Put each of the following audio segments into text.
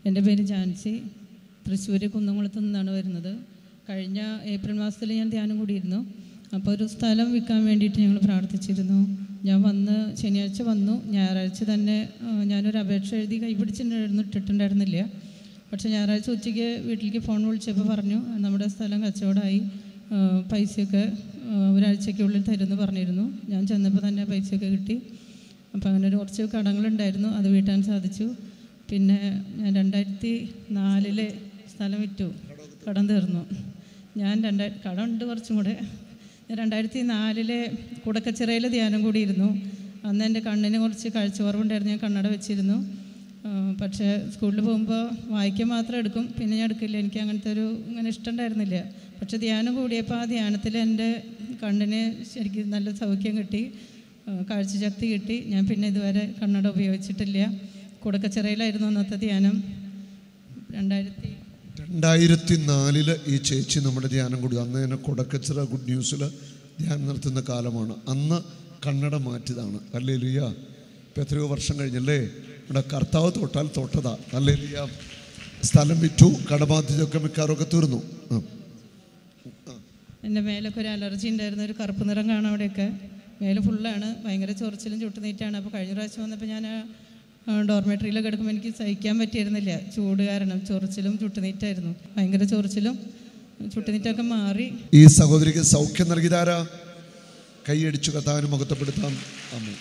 എൻ്റെ പേര് ജാൻസി തൃശ്ശൂർ കുന്നംകുളത്ത് നിന്നാണ് വരുന്നത് കഴിഞ്ഞ ഏപ്രിൽ മാസത്തിൽ ഞാൻ ധ്യാനം കൂടിയിരുന്നു അപ്പോൾ ഒരു സ്ഥലം വിൽക്കാൻ വേണ്ടിയിട്ട് ഞങ്ങൾ പ്രാർത്ഥിച്ചിരുന്നു ഞാൻ വന്ന് ശനിയാഴ്ച വന്നു ഞായറാഴ്ച തന്നെ ആ, ഞാനൊരു അപേക്ഷ എഴുതി കൈപിടിച്ചിട്ടുണ്ടായിരുന്നു ഇട്ടിട്ടുണ്ടായിരുന്നില്ല പക്ഷേ ഞായറാഴ്ച ഉച്ചയ്ക്ക് വീട്ടിലേക്ക് ഫോൺ വിളിച്ചപ്പോൾ പറഞ്ഞു നമ്മുടെ സ്ഥലം കച്ചവടമായി ആ, പൈസയൊക്കെ ആ, ഒരാഴ്ചയ്ക്കുള്ളിൽ തരുമെന്ന് പറഞ്ഞിരുന്നു ഞാൻ ചെന്നപ്പോൾ തന്നെ പൈസയൊക്കെ കിട്ടി അപ്പോൾ അങ്ങനെ ഒരു കുറച്ച് കടങ്ങളുണ്ടായിരുന്നു അത് വീട്ടാൻ സാധിച്ചു പിന്നെ ഞാൻ രണ്ടായിരത്തി നാലില് സ്ഥലം വിറ്റു കടം തീർന്നു ഞാൻ രണ്ടായി കടം ഉണ്ട് കുറച്ചും കൂടെ ഞാൻ രണ്ടായിരത്തി നാലിലെ കുടക്കച്ചിറയിൽ ധ്യാനം കൂടിയിരുന്നു അന്ന് എൻ്റെ കണ്ണിന് കുറച്ച് കാഴ്ചക്കുറവുണ്ടായിരുന്നു ഞാൻ കണ്ണട വെച്ചിരുന്നു ആ, പക്ഷേ സ്കൂളിൽ പോകുമ്പോൾ വായിക്കാൻ മാത്രം എടുക്കും പിന്നെ ഞാൻ എടുക്കില്ല എനിക്ക് അങ്ങനത്തെ ഒരു ഇങ്ങനെ ഇഷ്ടമുണ്ടായിരുന്നില്ല പക്ഷേ ധ്യാനം കൂടിയപ്പോൾ ആ ധ്യാനത്തിൽ എൻ്റെ കണ്ണിന് ശരിക്കും നല്ല സൗഖ്യം കിട്ടി ആ, കാഴ്ചശക്തി കിട്ടി ഞാൻ പിന്നെ ഇതുവരെ കണ്ണട ഉപയോഗിച്ചിട്ടില്ല കുടക്കച്ചിറയിലായിരുന്നു അന്നത്തെ ധ്യാനം രണ്ടായിരത്തി രണ്ടായിരത്തി നാലില് ഈ ചേച്ചി നമ്മുടെ ധ്യാനം കൂടി അന്ന് തന്നെ കൊടക്കച്ചിറ ഗുഡ് ന്യൂസിൽ ധ്യാനം നടത്തുന്ന കാലമാണ് അന്ന് കണ്ണട മാറ്റിയതാണ് അല്ലേ ലിയ ഇപ്പം എത്രയോ വർഷം കഴിഞ്ഞല്ലേ ഇവിടെ കർത്താവ് തൊട്ടാൽ തൊട്ടതാ അല്ലേ ലിയ സ്ഥലം വിറ്റു കടബാധ്യതയൊക്കെ മിക്കാറൊക്കെ തീർന്നു ആ. എൻ്റെ മേലൊക്കെ ഒരു അലർജി ഉണ്ടായിരുന്നു ഒരു കറുപ്പ് നിറം കാണാം അവിടെയൊക്കെ മേല് ഫുള്ളാണ് ഭയങ്കര ചൊറിച്ചിലും ചുട്ടുനീറ്റാണ് അപ്പോൾ കഴിഞ്ഞ പ്രാവശ്യം വന്നപ്പോൾ ഞാൻ ഡോർമെട്രിയിലൊക്കെ എടുക്കുമ്പോൾ എനിക്ക് സഹിക്കാൻ പറ്റിയിരുന്നില്ല ചൂട് കാരണം ചൊറിച്ചിലും ചുട്ടുനീറ്റായിരുന്നു ഭയങ്കര ചൊറിച്ചിലും ചുട്ടുനീറ്റൊക്കെ മാറി ഈ സഹോദരിക്ക് സൗഖ്യം നൽകിയതാരാ കൈയടിച്ചു കഥാവിന് മുഖത്തപ്പെടുത്താം അമ്മ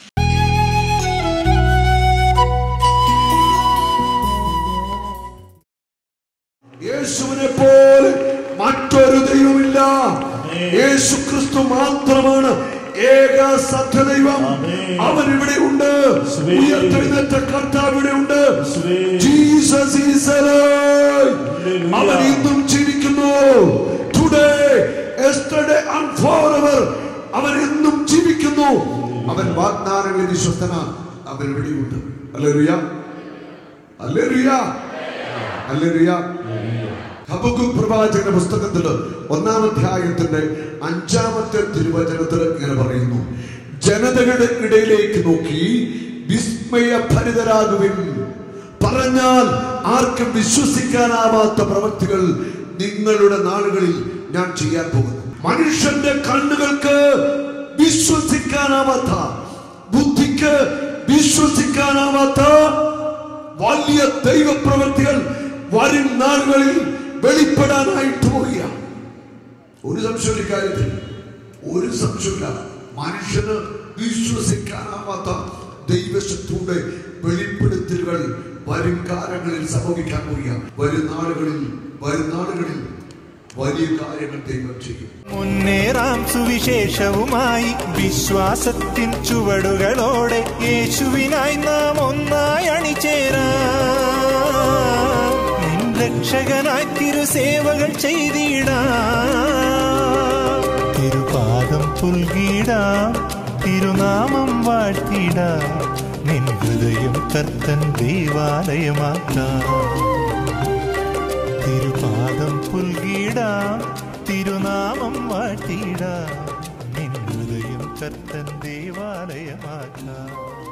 യേശുവിനെ പോലെ മറ്റൊരു ദൈവമില്ല യേശു ക്രിസ്തു മാത്രമാണ് ഏക സത്യദൈവം അവൻ ഇവിടെ ഉണ്ട് ഉയർത്തെഴുന്നേറ്റ കർത്താവ് ഇവിടെ ഉണ്ട് ജീസസ് ഈസ് alive. അവൻ ഇന്നും ജീവിക്കുന്നു ടുഡേ യെസ്റ്റർഡേ ആൻഡ് ഫോറെവർ അവൻ എന്നും ജീവിക്കുന്നു അവൻ വാഗ്ദാനങ്ങളിൽ വിശ്വസ്തന അവൻ ഇവിടെയുണ്ട് അല്ലേലുയ അല്ലേലുയ അല്ലേലുയ ഹബക്കുക്ക് പ്രവാചകന്റെ പുസ്തകത്തില് ഒന്നാം അധ്യായത്തിന്റെ അഞ്ചാമത്തെ തിരുവചനത്തിൽ ഇങ്ങനെ പറയുന്നു ജനതകളുടെ ഇടയിലേക്ക് നോക്കി വിസ്മയഭരിതരാകുവിൻ പറഞ്ഞാൽ ആർക്കും വിശ്വസിക്കാനാവാത്ത പ്രവൃത്തികൾ നിങ്ങളുടെ നാളുകളിൽ ഞാൻ ചെയ്യാൻ പോകുന്നു മനുഷ്യന്റെ കണ്ണുകൾക്ക് വിശ്വസിക്കാനാവാത്ത ബുദ്ധിക്ക് വിശ്വസിക്കാനാവാത്ത വലിയ ദൈവപ്രവൃത്തികൾ വരും നാളുകളിൽ വെളിപ്പെടാനായിട്ട് പോവുകയാണ് ഒരു സംശയമില്ല ഇക്കാര്യത്തിൽ ഒരു സംശയമില്ല മനുഷ്യന് വിശ്വസിക്കാനാവാത്ത ദൈവശക്തിയുടെ വെളിപ്പെടുത്തലുകൾ വരും കാലങ്ങളിൽ സംഭവിക്കാൻ പോവുക വരും നാളുകളിൽ വരും നാളുകളിൽ വലിയ കാര്യങ്ങൾ ദൈവം ചെയ്യും മുന്നേറാം സുവിശേഷവുമായി വിശ്വാസത്തിൻ ചുവടുകളോടെ യേശുവിനായി നാം ഒന്നായി അണിചേരാം നിൻ രക്ഷകനായി തിരുസേവകൾ ചെയ്തിടാം തിരുപാദം പുൽകിടാം തിരുനാമം വാഴ്ത്തിടാം നിൻ ഹൃദയം കർത്തൻ ദേവാലയമാക്കാം തിരുപാദം പുൽകിടാം തിരുനാമം വാഴ്ത്തിടാം നിൻ ഹൃദയം കർത്തൻ ദേവാലയമാക്കാം